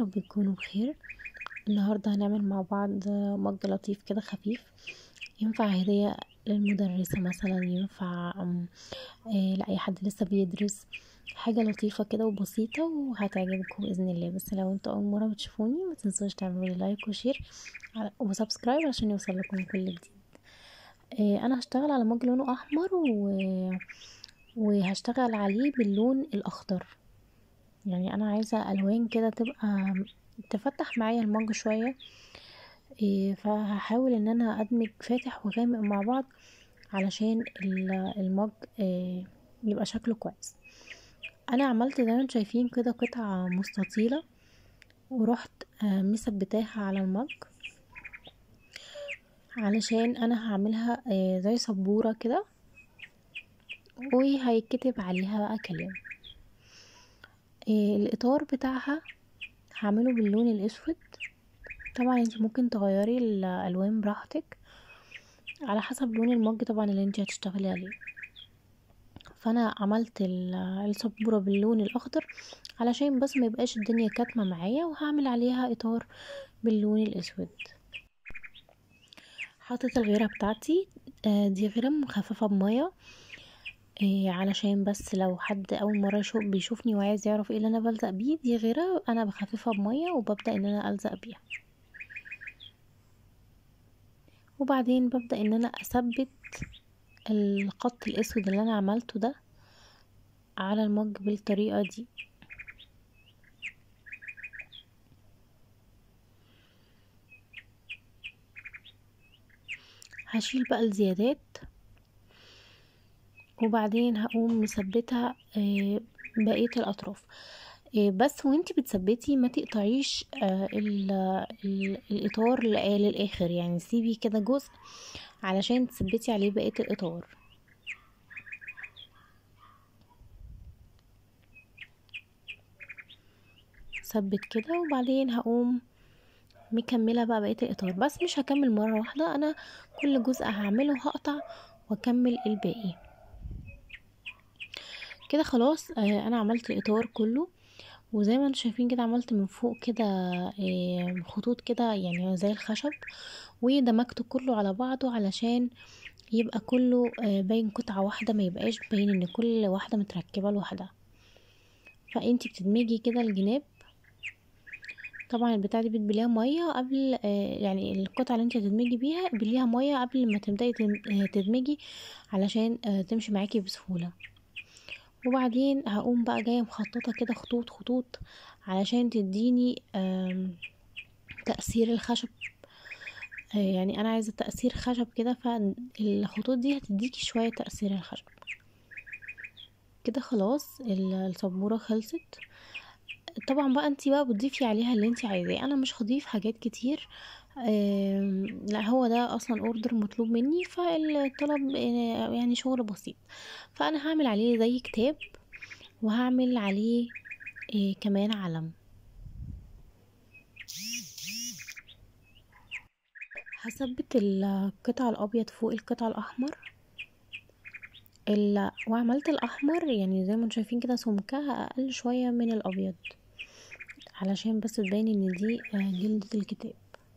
رب تكونوا بخير النهاردة هنعمل مع بعض مج لطيف كده خفيف ينفع هدية للمدرسة مثلا ينفع آه، لأي حد لسه بيدرس حاجة لطيفة كده وبسيطة وهتعجبكم بإذن الله بس لو انتوا أول مرة بتشوفوني ما تنسوش تعملوا لي لايك وشير وسبسكرايب عشان يوصل لكم كل جديد آه، أنا هشتغل على مج لونه أحمر و... وهشتغل عليه باللون الأخضر يعني أنا عايزة ألوان كده تبقى تفتح معايا المج شوية إيه فهحاول ان انا ادمج فاتح وغامق مع بعض علشان المج إيه يبقى شكله كويس انا عملت زي ما انتم شايفين كده قطعة مستطيلة ورحت مثبتاها على المج علشان انا هعملها إيه زي سبورة كده وهيتكتب عليها بقى كلام الاطار بتاعها هعمله باللون الاسود طبعا انت ممكن تغيري الالوان براحتك على حسب لون المج طبعا اللي انت هتشتغلي عليه فانا عملت السبوره باللون الاخضر علشان بس ما يبقاش الدنيا كاتمه معايا وهعمل عليها اطار باللون الاسود حطيت الغيره بتاعتي دي غيره مخففه بميه علشان بس لو حد اول مره يشوف بيشوفني وعايز يعرف ايه اللي انا بلزق بيه دي غيره انا بخففها بميه وببدا ان انا الزق بيها وبعدين ببدأ ان انا اثبت الخط الاسود اللي انا عملته ده على المج بالطريقة دي هشيل بقى الزيادات وبعدين هقوم مثبتها بقية الاطراف بس وانتي بتثبتي ما تقطعيش الاطار للاخر يعني سيبي كده جزء علشان تثبتي عليه بقيه الاطار ثبت كده وبعدين هقوم مكمله بقى بقيه الاطار بس مش هكمل مره واحده انا كل جزء هعمله هقطع واكمل الباقي كده خلاص انا عملت الاطار كله وزي ما انتم شايفين كده عملت من فوق كده خطوط كده يعني زي الخشب ودمجته كله على بعضه علشان يبقى كله باين قطعة واحدة ما يبقاش باين ان كل واحدة متركبة لوحدها فانتي بتدمجي كده الجناب طبعا البتاعة دي بتبليها مية قبل يعني القطعة اللي انتي هتدمجي بيها بليها مية قبل ما تبدأي تدمجي علشان تمشي معاكي بسهولة وبعدين هقوم بقى جايه مخططه كده خطوط خطوط علشان تديني تأثير الخشب يعني انا عايزه تأثير خشب كده فالخطوط دي هتديكي شويه تأثير الخشب كده خلاص السبوره خلصت طبعا بقى انتي بقى بتضيفي عليها اللي انتي عايزاه انا مش هضيف حاجات كتير لا هو ده اصلا اوردر مطلوب مني فالطلب يعني شغل بسيط فانا هعمل عليه زي كتاب وهعمل عليه كمان علم هثبت القطع الابيض فوق القطع الاحمر وعملت الاحمر يعني زي ما انتم شايفين كده سمكها اقل شويه من الابيض علشان بس تبين ان دي جلدة الكتاب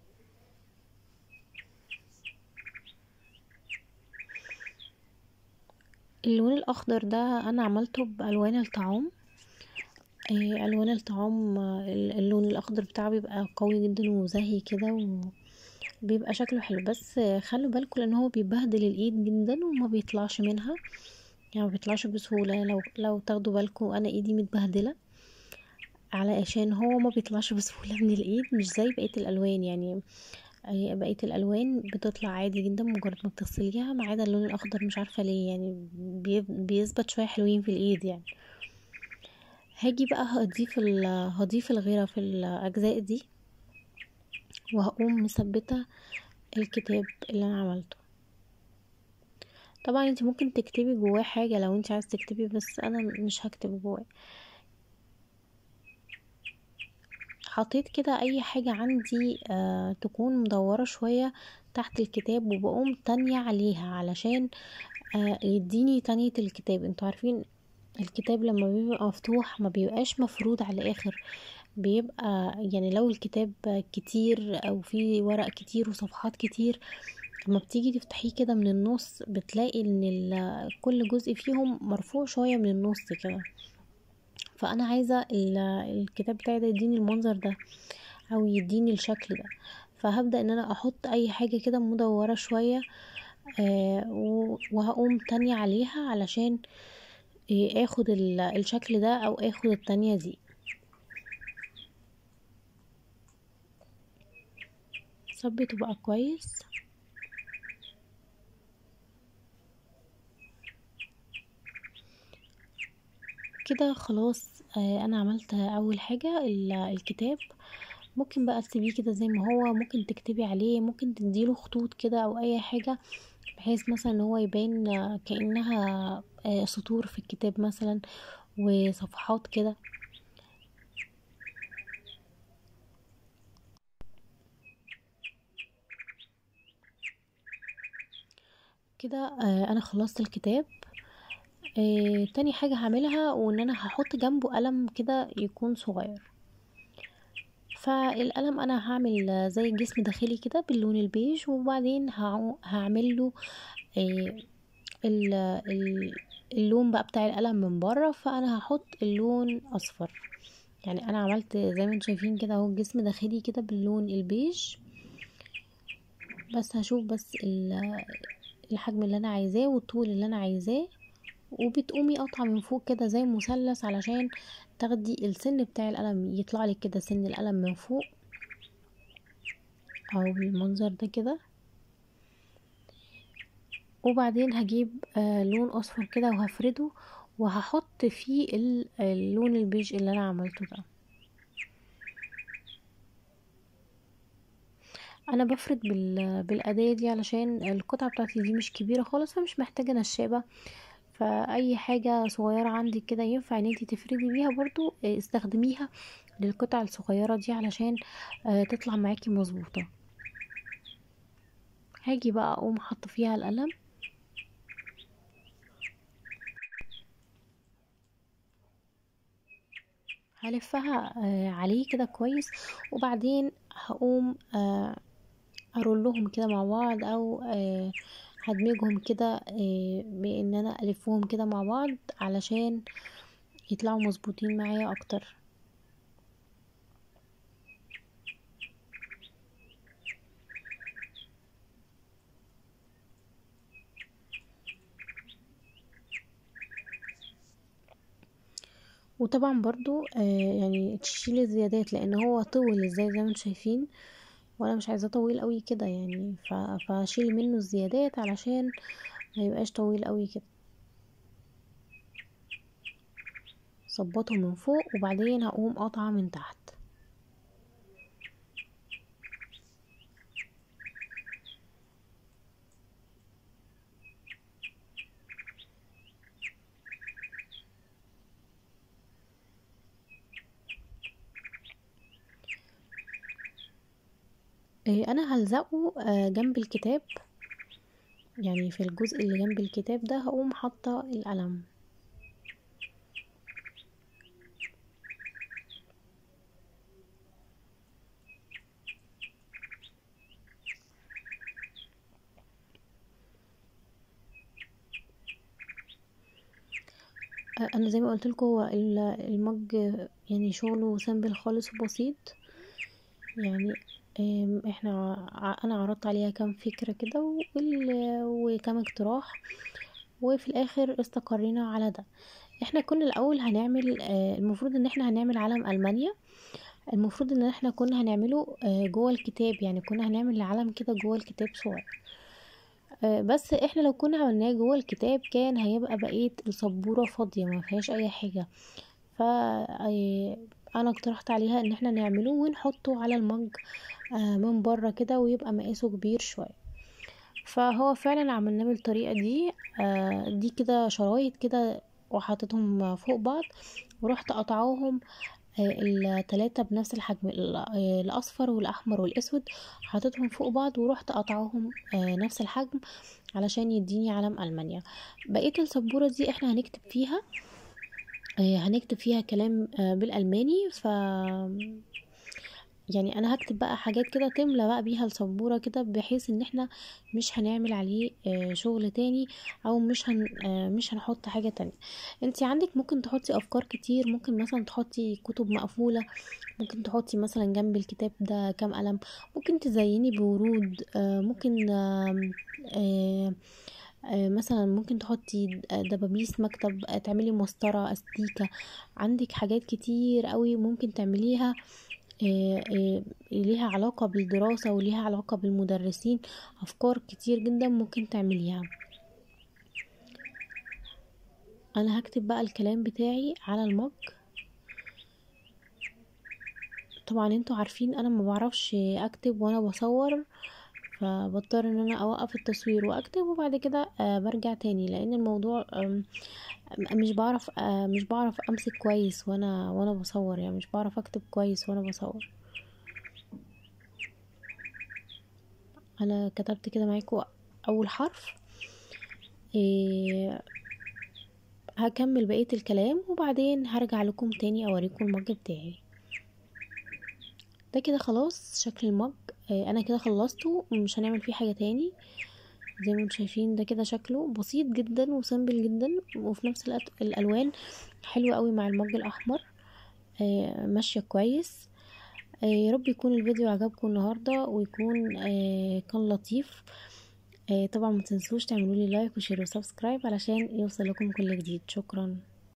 اللون الاخضر ده انا عملته بالوان الطعام الوان الطعام اللون الاخضر بتاعه بيبقى قوي جدا وزاهي كده وبيبقى شكله حلو بس خلوا بالكم لان هو بيبهدل الايد جدا وما بيطلعش منها يعني ما بيطلعش بسهوله لو لو تاخدوا بالكم انا ايدي متبهدله علشان هو ما بيطلعش بسهوله من الايد مش زي بقيه الالوان يعني بقيه الالوان بتطلع عادي جدا مجرد ما بتغسليها ما عدا اللون الاخضر مش عارفه ليه يعني بيثبت شويه حلوين في الايد يعني هاجي بقى هضيف هضيف الغيره في الاجزاء دي وهقوم مثبته الكتاب اللي انا عملته طبعا انت ممكن تكتبي جواه حاجه لو انت عايز تكتبي بس انا مش هكتب جواه حطيت كده اي حاجة عندي آه تكون مدورة شوية تحت الكتاب وبقوم تانية عليها علشان آه يديني تانية الكتاب انتوا عارفين الكتاب لما بيبقى مفتوح ما بيبقاش مفرود على الاخر بيبقى يعني لو الكتاب كتير او فيه ورق كتير وصفحات كتير لما بتيجي تفتحيه كده من النص بتلاقي ان ال- كل جزء فيهم مرفوع شوية من النص كده فانا عايزة ال- الكتاب بتاعي ده يديني المنظر ده او يديني الشكل ده فهبدأ ان انا احط اي حاجة كده مدورة شوية آه و- وهقوم تانية عليها علشان آه، اخد ال- الشكل ده او اخد التانية دي ثبته بقى كويس كده خلاص آه انا عملت اول حاجة ال- الكتاب ممكن بقى تسيبيه كده زي ما هو ممكن تكتبي عليه ممكن تديله خطوط كده او اي حاجة بحيث مثلا ان هو يبان آه، كأنها آه، سطور في الكتاب مثلا وصفحات كده كده آه، انا خلصت الكتاب آه، تاني حاجة هعملها وان انا هحط جنبه قلم كده يكون صغير فالقلم انا هعمل زي جسم داخلي كده باللون البيج وبعدين هعو- هعمل له آه، ال- ال- اللون بقى بتاع القلم من بره فانا هحط اللون اصفر يعني انا عملت زي ما انتم شايفين كده اهو جسم داخلي كده باللون البيج بس هشوف بس ال- الحجم اللي انا عايزاه والطول اللي انا عايزاه وبتقومي قطعة من فوق كده زي مثلث علشان تاخدي السن بتاع القلم يطلع لك كده سن القلم من فوق او بالمنظر ده كده وبعدين هجيب آه لون اصفر كده وهفرده وهحط فيه ال- اللون البيج اللي انا عملته ده انا بفرد بال... بالاداة دي علشان القطعة بتاعتي دي مش كبيرة خالص فمش محتاجة نشابة فاي حاجة صغيرة عندك كده ينفع ان انتي تفردي بيها برضو آه، استخدميها للقطع الصغيرة دي علشان آه، تطلع معاكي مظبوطة هاجي بقى اقوم حاطة فيها القلم هلفها آه، عليه كده كويس وبعدين هقوم آه، ارولهم كده مع بعض او آه، هدمجهم كده آه، بان انا الفهم كده مع بعض علشان يطلعوا مظبوطين معايا اكتر وطبعا برضو آه، يعني تشيلي الزيادات لان هو طول ازاي زي ما انتم شايفين وانا مش عايزاه طويل قوي كده يعني ف- فاشيل منه الزيادات علشان ما يبقاش طويل قوي كده ظبطه من فوق وبعدين هقوم قاطعه من تحت آه، انا هلزقه آه، جنب الكتاب يعني في الجزء اللي جنب الكتاب ده هقوم حاطه القلم آه، انا زي ما قلت لكم هو ال- المج يعني شغله سامبل خالص وبسيط يعني آم، احنا ع- انا عرضت عليها كام فكرة كده وال- وكام اقتراح وفي الاخر استقرينا على ده احنا كنا الاول هنعمل آه، المفروض ان احنا هنعمل علم المانيا المفروض ان احنا كنا هنعمله آه، جوه الكتاب يعني كنا هنعمل العلم كده جوه الكتاب صغير آه، بس احنا لو كنا عملناه جوه الكتاب كان هيبقى بقية السبورة فاضية ما فيهاش اي حاجة ف آه، انا اقترحت عليها ان احنا نعمله ونحطه على المج آه، من بره كده ويبقى مقاسه كبير شوية فهو فعلا عملناه بالطريقة دي آه، دي كده شرايط كده وحطيتهم فوق بعض ورحت قطعوهم آه، التلاتة بنفس الحجم ال- آه، الاصفر والاحمر والاسود حطيتهم فوق بعض ورحت قطعوهم آه، نفس الحجم علشان يديني علم المانيا بقية السبورة دي احنا هنكتب فيها آه، هنكتب فيها كلام آه، بالألماني ف يعني انا هكتب بقى حاجات كده تملى بقى بيها السبورة كده بحيث ان احنا مش هنعمل عليه آه، شغل تاني او مش هن آه، مش هنحط حاجة تانية انتي عندك ممكن تحطي افكار كتير ممكن مثلا تحطي كتب مقفولة ممكن تحطي مثلا جنب الكتاب ده كام قلم ممكن تزيني بورود آه، ممكن آم، آه، آه، مثلا ممكن تحطي دبابيس مكتب آه، تعملي مسطرة استيكة عندك حاجات كتير قوي ممكن تعمليها آه، آه، ليها علاقة بالدراسة وليها علاقة بالمدرسين أفكار كتير جدا ممكن تعمليها أنا هكتب بقى الكلام بتاعي على المج طبعا انتوا عارفين انا ما بعرفش اكتب وانا بصور فبضطر ان انا اوقف التصوير واكتب وبعد كده آه، برجع تاني لان الموضوع آم، مش بعرف آه، مش بعرف امسك كويس وانا وانا بصور يعني مش بعرف اكتب كويس وانا بصور انا كتبت كده معاكم اول حرف إيه هكمل بقية الكلام وبعدين هرجع لكم تاني اوريكم المج بتاعي ده كده خلاص شكل المج إيه انا كده خلصته مش هنعمل فيه حاجة تاني زي ما انتم شايفين ده كده شكله بسيط جدا وسيمبل جدا وفي نفس الوقت الالوان حلوة قوي مع المج الاحمر آه، ماشية كويس آه، يا رب يكون الفيديو عجبكم النهاردة ويكون آه، كان لطيف آه، طبعا ما تنسوش تعملوا لي لايك وشير وسبسكرايب علشان يوصل لكم كل جديد شكرا